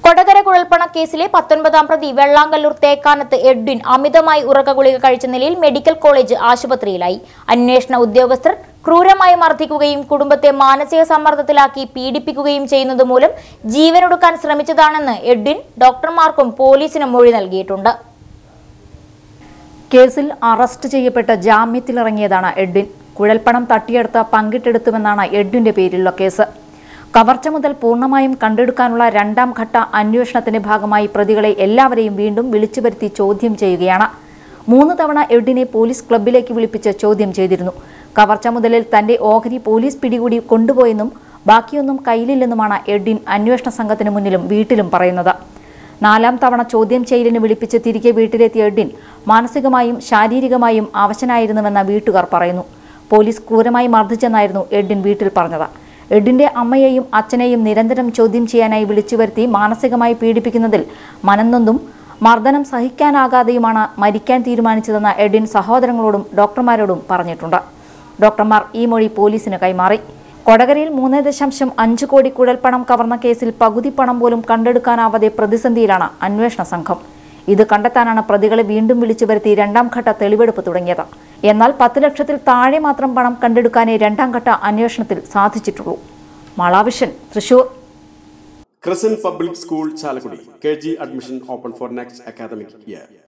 കൊടകര കുഴൽപ്പണ കേസിലെ പത്തൊൻപതാം പ്രതി വെള്ളാങ്കല്ലൂർ തേക്കാനത്ത് എഡ്വിൻ അമിതമായി ഉറക്ക ഗുളിക കഴിച്ച നിലയിൽ മെഡിക്കൽ കോളേജ് ആശുപത്രിയിലായി അന്വേഷണ ഉദ്യോഗസ്ഥർ ക്രൂരമായി മർദ്ദിക്കുകയും കുടുംബത്തെ മാനസിക സമ്മർദ്ദത്തിലാക്കി പീഡിപ്പിക്കുകയും ചെയ്യുന്നത് മൂലം ജീവനൊടുക്കാൻ ശ്രമിച്ചതാണെന്ന് എഡ്വിൻ ഡോക്ടർമാർക്കും പോലീസിനും മൊഴി നൽകിയിട്ടുണ്ട് കേസിൽ അറസ്റ്റ് ചെയ്യപ്പെട്ട ജാമ്യത്തിലിറങ്ങിയതാണ് എഡ്വിൻ കുഴൽപ്പണം തട്ടിയെടുത്ത് പങ്കിട്ടെടുത്തുവെന്നാണ് എഡ്വിന്റെ പേരിലുള്ള കേസ് കവർച്ച മുതൽ പൂർണ്ണമായും കണ്ടെടുക്കാനുള്ള രണ്ടാം ഘട്ട അന്വേഷണത്തിന്റെ ഭാഗമായി പ്രതികളെ എല്ലാവരെയും വീണ്ടും വിളിച്ചു വരുത്തി ചോദ്യം ചെയ്യുകയാണ് മൂന്ന് തവണ എഡ്വിനെ പോലീസ് ക്ലബിലേക്ക് വിളിപ്പിച്ച് ചോദ്യം ചെയ്തിരുന്നു കവർച്ച മുതലിൽ തന്റെ ഓഹരി പോലീസ് പിടികൂടി കൊണ്ടുപോയെന്നും ബാക്കിയൊന്നും കയ്യിലില്ലെന്നുമാണ് എഡ്വിൻ അന്വേഷണ സംഘത്തിന് മുന്നിലും വീട്ടിലും പറയുന്നത് നാലാം തവണ ചോദ്യം ചെയ്യലിന് വിളിപ്പിച്ച് തിരികെ വീട്ടിലെത്തിയ എഡ്വിൻ മാനസികമായും ശാരീരികമായും അവശനായിരുന്നുവെന്ന് വീട്ടുകാർ പറയുന്നു പോലീസ് ക്രൂരമായി മർദ്ദിച്ചെന്നായിരുന്നു എഡ്വിൻ വീട്ടിൽ പറഞ്ഞത് എഡിന്റെ അമ്മയെയും അച്ഛനെയും നിരന്തരം ചോദ്യം ചെയ്യാനായി വിളിച്ചു വരുത്തി മാനസികമായി പീഡിപ്പിക്കുന്നതിൽ മനംനൊന്തും മർദ്ദനം സഹിക്കാനാകാതെയുമാണ് മരിക്കാൻ തീരുമാനിച്ചതെന്ന് എഡിൻ സഹോദരങ്ങളോടും ഡോക്ടർമാരോടും പറഞ്ഞിട്ടുണ്ട് ഡോക്ടർമാർ ഈ മൊഴി പോലീസിന് കൈമാറി കൊടകരയിൽ മൂന്ന് ദശാംശം അഞ്ച് കോടി കുഴൽപ്പണം കവർന്ന കേസിൽ പകുതി പണം പോലും കണ്ടെടുക്കാനാവാതെ പ്രതിസന്ധിയിലാണ് അന്വേഷണ സംഘം ഇത് കണ്ടെത്താനാണ് പ്രതികളെ വീണ്ടും വിളിച്ചു വരുത്തി രണ്ടാം ഘട്ട തെളിവെടുപ്പ് തുടങ്ങിയത് എന്നാൽ പത്ത് ലക്ഷത്തിൽ താഴെ മാത്രം പണം കണ്ടെടുക്കാനേ രണ്ടാം ഘട്ട അന്വേഷണത്തിൽ സാധിച്ചിട്ടുള്ളൂ Mala Vision Thrissur Crescent Public School, Chalakudi. KG admission open for next academic year.